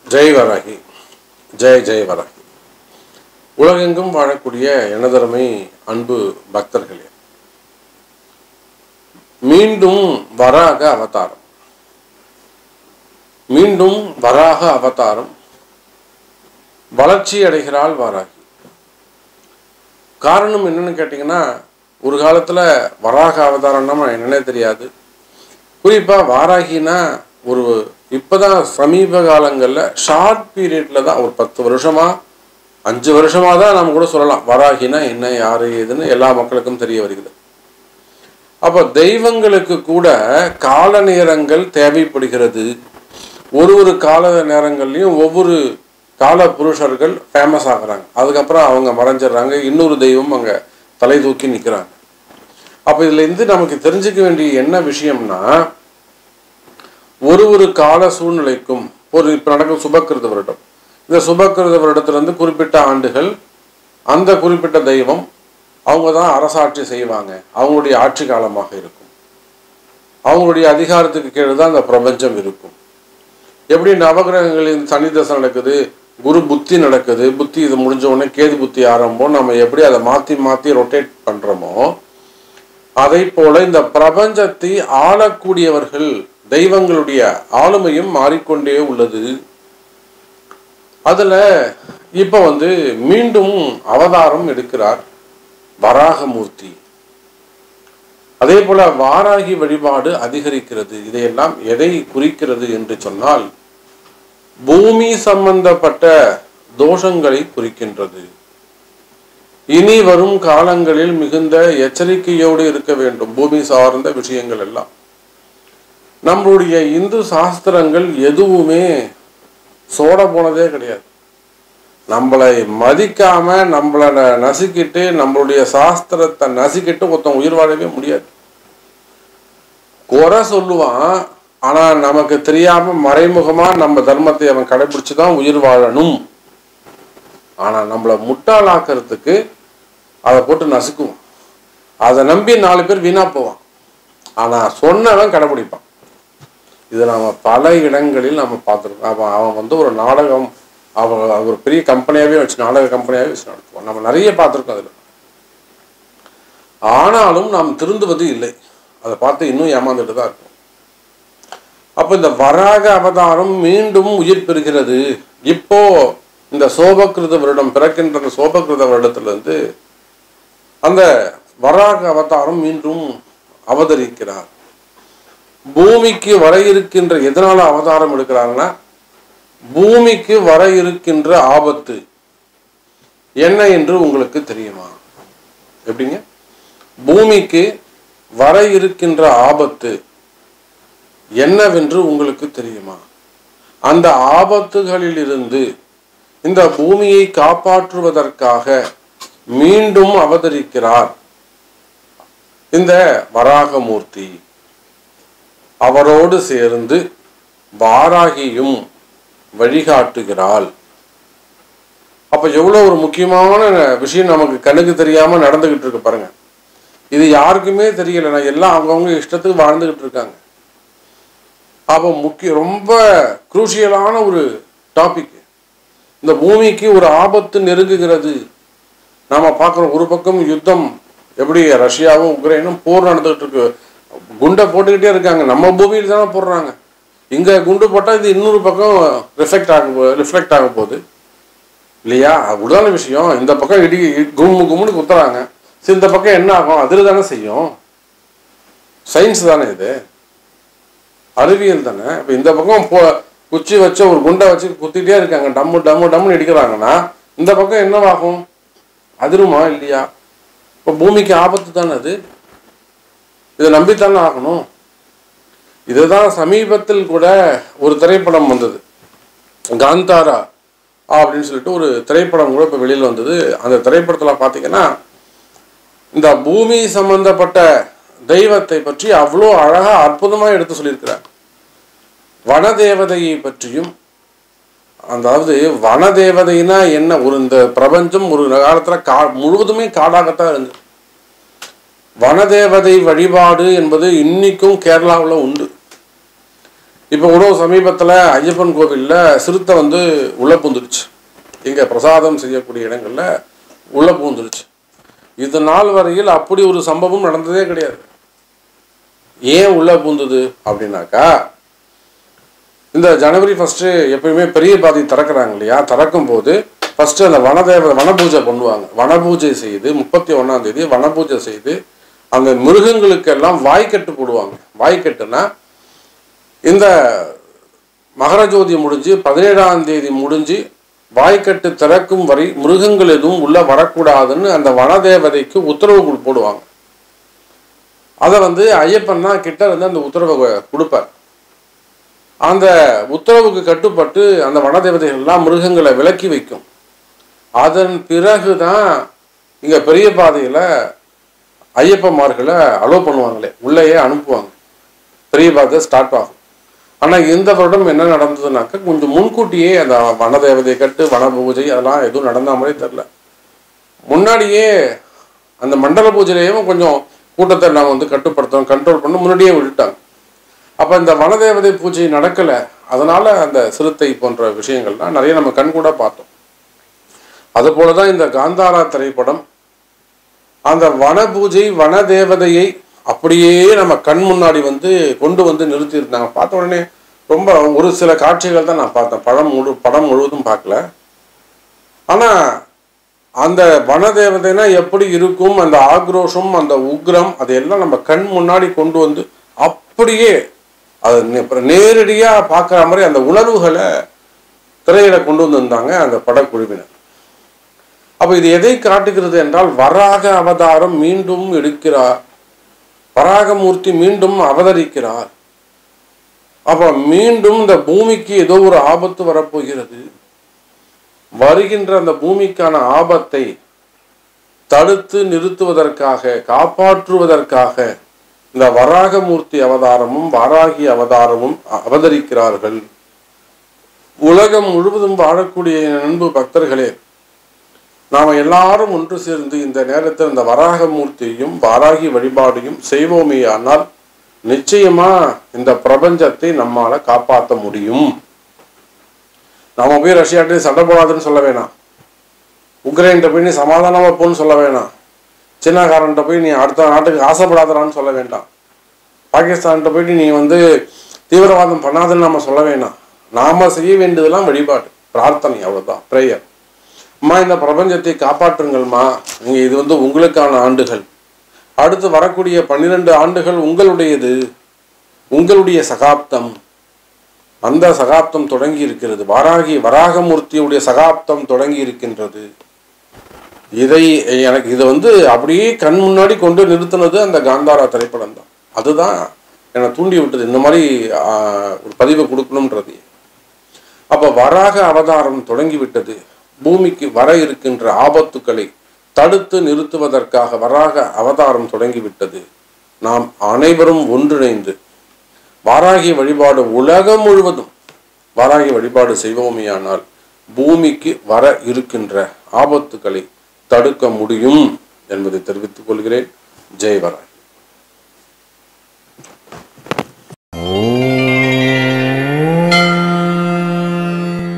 ஜெய் வராகி ஜெய் ஜெய் வராகி உலகெங்கும் வாழக்கூடிய எனதருமை அன்பு பக்தர்களே மீண்டும் வராக அவதாரம் மீண்டும் வராக அவதாரம் வளர்ச்சி அடைகிறாள் வாராகி காரணம் என்னன்னு கேட்டிங்கன்னா ஒரு காலத்தில் வராக அவதாரம்னா என்னன்னே தெரியாது குறிப்பாக வாராகினா ஒரு இப்போதான் சமீப காலங்களில் ஷார்ட் பீரியடில் தான் ஒரு பத்து வருஷமாக அஞ்சு வருஷமாக தான் நம்ம கூட சொல்லலாம் வராகினா என்ன யார் ஏதுன்னு எல்லா மக்களுக்கும் தெரிய வருகிறது அப்போ தெய்வங்களுக்கு கூட கால நேரங்கள் தேவைப்படுகிறது ஒரு ஒரு கால நேரங்கள்லையும் ஒவ்வொரு கால புருஷர்கள் ஃபேமஸ் ஆகுறாங்க அதுக்கப்புறம் அவங்க மறைஞ்சிடுறாங்க இன்னொரு தெய்வம் அங்கே தலை தூக்கி நிற்கிறாங்க அப்போ இதுல இருந்து நமக்கு தெரிஞ்சுக்க வேண்டிய என்ன விஷயம்னா ஒரு ஒரு கால சூழ்நிலைக்கும் ஒரு இப்போ நடக்கும் சுபக்கிருத வருடம் இந்த சுபக்கிருத வருடத்திலிருந்து குறிப்பிட்ட ஆண்டுகள் அந்த குறிப்பிட்ட தெய்வம் அவங்க தான் அரசாட்சி செய்வாங்க அவங்களுடைய ஆட்சி காலமாக இருக்கும் அவங்களுடைய அதிகாரத்துக்கு கீழே தான் அந்த பிரபஞ்சம் இருக்கும் எப்படி நவகிரகங்களின் சனி தசை நடக்குது குரு புத்தி நடக்குது புத்தி இது முடிஞ்ச உடனே கேது புத்தி ஆரம்பம் நம்ம எப்படி அதை மாற்றி மாற்றி ரொட்டேட் பண்ணுறோமோ அதை போல இந்த பிரபஞ்சத்தை ஆளக்கூடியவர்கள் தெய்வங்களுடைய ஆளுமையும் மாறிக்கொண்டே உள்ளது அதுல இப்ப வந்து மீண்டும் அவதாரம் எடுக்கிறார் வராகமூர்த்தி அதே போல வாராகி வழிபாடு அதிகரிக்கிறது இதையெல்லாம் எதை குறிக்கிறது என்று சொன்னால் பூமி சம்பந்தப்பட்ட தோஷங்களை குறிக்கின்றது இனி வரும் காலங்களில் மிகுந்த எச்சரிக்கையோடு இருக்க வேண்டும் பூமி சார்ந்த விஷயங்கள் எல்லாம் நம்மளுடைய இந்து சாஸ்திரங்கள் எதுவுமே சோட போனதே கிடையாது நம்மளை மதிக்காம நம்மளை ந- நசுக்கிட்டு நம்மளுடைய சாஸ்திரத்தை நசுக்கிட்டு ஒருத்தன் உயிர் வாழவே முடியாது குறை சொல்லுவான் ஆனா நமக்கு தெரியாம மறைமுகமா நம்ம தர்மத்தை அவன் கடைபிடிச்சு தான் உயிர் வாழணும் ஆனா நம்மளை முட்டாளாக்குறதுக்கு அதை போட்டு நசுக்குவான் அதை நம்பி நாலு பேர் வீணா போவான் ஆனா சொன்னவன் கடைபிடிப்பான் இது நாம பல இடங்களில் நம்ம பார்த்துருக்கோம் அவன் அவன் வந்து ஒரு நாடகம் அவன் அவன் ஒரு பெரிய கம்பெனியாகவே வச்சு நாடக கம்பெனியாகவே வச்சு நடத்துவான் நம்ம நிறைய பார்த்துருக்கோம் அதில் ஆனாலும் நாம் திருந்துவது இல்லை அதை பார்த்து இன்னும் ஏமாந்துட்டு தான் இருக்கும் அப்போ இந்த வராக அவதாரம் மீண்டும் உயிர் பெறுகிறது இப்போ இந்த சோபகிருத வருடம் பிறக்கின்ற அந்த சோபகிருத வருடத்திலிருந்து அந்த வராக அவதாரம் மீண்டும் அவதரிக்கிறார் பூமிக்கு வர இருக்கின்ற எதனால அவதாரம் எடுக்கிறாங்கன்னா பூமிக்கு வர இருக்கின்ற ஆபத்து என்ன என்று உங்களுக்கு தெரியுமா எப்படிங்க பூமிக்கு வர இருக்கின்ற ஆபத்து என்னவென்று உங்களுக்கு தெரியுமா அந்த ஆபத்துகளிலிருந்து இந்த பூமியை காப்பாற்றுவதற்காக மீண்டும் அவதரிக்கிறார் இந்த வராகமூர்த்தி அவரோடு சேர்ந்து வாராகியும் வழிகாட்டுகிறாள் அப்ப எவ்வளவு ஒரு முக்கியமான விஷயம் நமக்கு கண்ணுக்கு தெரியாம நடந்துகிட்டு இருக்கு பாருங்க இது யாருக்குமே தெரியல நான் எல்லாம் அவங்கவுங்க இஷ்டத்துக்கு வாழ்ந்துகிட்டு இருக்காங்க அப்போ முக்கிய ரொம்ப குரூஷியலான ஒரு டாபிக் இந்த பூமிக்கு ஒரு ஆபத்து நெருங்குகிறது நாம பார்க்குறோம் ஒரு பக்கம் யுத்தம் எப்படி ரஷ்யாவும் உக்ரைனும் போர் நடந்துகிட்டு இருக்கு குண்டை போட்டுக்கிட்டே இருக்காங்க நம்ம பூமியில் தானே போடுறாங்க இங்க குண்டு போட்டால் இது இன்னொரு பக்கம் ரிஃப்ளெக்ட் ஆக ரிஃப்ளெக்ட் ஆக போகுது இல்லையா அப்படிதான விஷயம் இந்த பக்கம் இடி கும்மு கும்முன்னு குத்துறாங்க சரி இந்த பக்கம் என்ன ஆகும் அதில் தானே செய்யும் சயின்ஸ் தானே இது அறிவியல் தானே இப்போ இந்த பக்கம் போ குச்சி வச்ச ஒரு குண்டை வச்சு குத்திட்டே இருக்காங்க டம்மு டம்மு டம்முன்னு இடிக்கிறாங்கன்னா இந்த பக்கம் என்னவாகும் அதிருமா இல்லையா இப்போ பூமிக்கு ஆபத்து தானே அது இதை நம்பித்தானே ஆகணும் இதுதான் சமீபத்தில் கூட ஒரு திரைப்படம் வந்தது காந்தாரா அப்படின்னு சொல்லிட்டு ஒரு திரைப்படம் கூட இப்போ வெளியில் வந்தது அந்த திரைப்படத்தில் பார்த்தீங்கன்னா இந்த பூமி சம்பந்தப்பட்ட தெய்வத்தை பற்றி அவ்வளோ அழகா அற்புதமாக எடுத்து சொல்லியிருக்கிறார் வனதேவதையை பற்றியும் அதாவது வனதேவதைனா என்ன ஒரு இந்த பிரபஞ்சம் ஒரு காலத்தில் கா முழுவதுமே காடாகத்தான் இருந்தது வனதேவதை வழிபாடு என்பது இன்னைக்கும் கேரளாவில் உண்டு இப்போ கூட சமீபத்தில் ஐயப்பன் கோவிலில் சிறுத்தை வந்து உள்ளே பூந்துருச்சு இங்கே பிரசாதம் செய்யக்கூடிய இடங்களில் உள்ளே பூந்துருச்சு இது நாள் வரையில் அப்படி ஒரு சம்பவம் நடந்ததே கிடையாது ஏன் உள்ளே பூந்தது அப்படின்னாக்கா இந்த ஜனவரி ஃபஸ்ட்டு எப்பயுமே பெரிய பாதி திறக்கிறாங்க இல்லையா திறக்கும் போது ஃபஸ்ட்டு அந்த வனதேவ வனபூஜை பண்ணுவாங்க வனபூஜை செய்து முப்பத்தி ஒன்றாம் தேதி வனபூஜை செய்து அந்த மிருகங்களுக்கெல்லாம் வாய்க்கட்டு போடுவாங்க வாய்க்கட்டுனா இந்த மகர ஜோதி முடிஞ்சு பதினேழாம் தேதி முடிஞ்சு வாய்க்கட்டு திறக்கும் வரை மிருகங்கள் எதுவும் உள்ள வரக்கூடாதுன்னு அந்த வனதேவதைக்கு உத்தரவு கொடு- போடுவாங்க அதை வந்து ஐயப்பன் தான் கிட்ட இருந்து அந்த உத்தரவை கொடுப்பார் அந்த உத்தரவுக்கு கட்டுப்பட்டு அந்த வனதேவதைகள் எல்லாம் மிருகங்களை விலக்கி வைக்கும் அதன் பிறகு தான் இங்கே பெரிய பாதையில் ஐயப்பன்மார்களை அலோவ் பண்ணுவாங்களே உள்ளேயே அனுப்புவாங்க பெரிய பாதை ஸ்டார்ட் ஆகும் ஆனால் இந்த வருடம் என்ன நடந்ததுனாக்க கொஞ்சம் முன்கூட்டியே அந்த வனதேவதை கட்டு வன பூஜை அதெல்லாம் எதுவும் நடந்த மாதிரி தெரில முன்னாடியே அந்த மண்டல பூஜையிலேயும் கொஞ்சம் கூட்டத்தை நாம் வந்து கட்டுப்படுத்தணும் கண்ட்ரோல் பண்ண முன்னாடியே விட்டுட்டாங்க அப்போ இந்த வனதேவதை பூஜை நடக்கலை அதனால அந்த சிறுத்தை போன்ற விஷயங்கள்லாம் நிறைய நம்ம கண்கூட பார்த்தோம் அதுபோல தான் இந்த காந்தாரா திரைப்படம் அந்த வன பூஜை வன தேவதையை அப்படியே நம்ம கண் முன்னாடி வந்து கொண்டு வந்து நிறுத்தியிருந்தாங்க பார்த்த உடனே ரொம்ப ஒரு சில காட்சிகள் தான் நான் பார்த்தேன் படம் முழு படம் முழுவதும் பார்க்கல ஆனால் அந்த வன தேவதைனா எப்படி இருக்கும் அந்த ஆக்ரோஷம் அந்த உக்ரம் அதையெல்லாம் நம்ம கண் முன்னாடி கொண்டு வந்து அப்படியே அது நே- நேரடியா பார்க்குற மாதிரி அந்த உணர்வுகளை திரையில கொண்டு வந்திருந்தாங்க அந்த படக்குழுவினர் அப்ப இது எதை காட்டுகிறது என்றால் வராக அவதாரம் மீண்டும் எடுக்கிறார் வராகமூர்த்தி மீண்டும் அவதரிக்கிறார் அப்ப மீண்டும் இந்த பூமிக்கு ஏதோ ஒரு ஆபத்து வரப்போகிறது வருகின்ற அந்த பூமிக்கான ஆபத்தை தடுத்து நிறுத்துவதற்காக காப்பாற்றுவதற்காக இந்த வராகமூர்த்தி அவதாரமும் வாராகி அவதாரமும் அவதரிக்கிறார்கள் உலகம் முழுவதும் வாழக்கூடிய என் அன்பு பக்தர்களே நாம எல்லாரும் ஒன்று சேர்ந்து இந்த நேரத்தில் இந்த வராகமூர்த்தியையும் வாராகி வழிபாடையும் செய்வோமேயானால் நிச்சயமா இந்த பிரபஞ்சத்தை நம்மால காப்பாற்ற முடியும் நாம போய் ரஷ்யாட்டையும் சண்டை போடாதுன்னு சொல்ல வேணாம் உக்ரைன்கிட்ட போய் நீ சமாதானமா போன்னு சொல்ல வேணாம் சீனாக்காரன்ட்ட போய் நீ அடுத்த நாட்டுக்கு ஆசைப்படாதடான்னு சொல்ல வேண்டாம் பாகிஸ்தான்கிட்ட போயிட்டு நீ வந்து தீவிரவாதம் பண்ணாதுன்னு நம்ம சொல்ல வேணாம் நாம செய்ய வேண்டியதெல்லாம் வழிபாடு பிரார்த்தனை அவ்வளவுதான் ப்ரேயர் அம்மா இந்த பிரபஞ்சத்தை காப்பாற்றுங்கள்மா நீங்க இது வந்து உங்களுக்கான ஆண்டுகள் அடுத்து வரக்கூடிய பன்னிரண்டு ஆண்டுகள் உங்களுடையது உங்களுடைய சகாப்தம் அந்த சகாப்தம் தொடங்கி இருக்கிறது வாராகி வராகமூர்த்தியுடைய சகாப்தம் தொடங்கி இருக்கின்றது இதை எனக்கு இதை வந்து அப்படியே கண் முன்னாடி கொண்டு நிறுத்தினது அந்த காந்தாரா திரைப்படம் தான் அதுதான் என்னை தூண்டி விட்டது இந்த மாதிரி ஆஹ், ஒரு பதிவை கொடுக்கணுன்றது அப்ப வராக அவதாரம் தொடங்கி விட்டது பூமிக்கு வர இருக்கின்ற ஆபத்துக்களை தடுத்து நிறுத்துவதற்காக வராக அவதாரம் தொடங்கிவிட்டது நாம் அனைவரும் ஒன்றிணைந்து வாராகி வழிபாடு உலகம் முழுவதும் வாராகி வழிபாடு செய்வோமேயானால் பூமிக்கு வர இருக்கின்ற ஆபத்துக்களை தடுக்க முடியும் என்பதை தெரிவித்துக் கொள்கிறேன் ஜெய் வராகி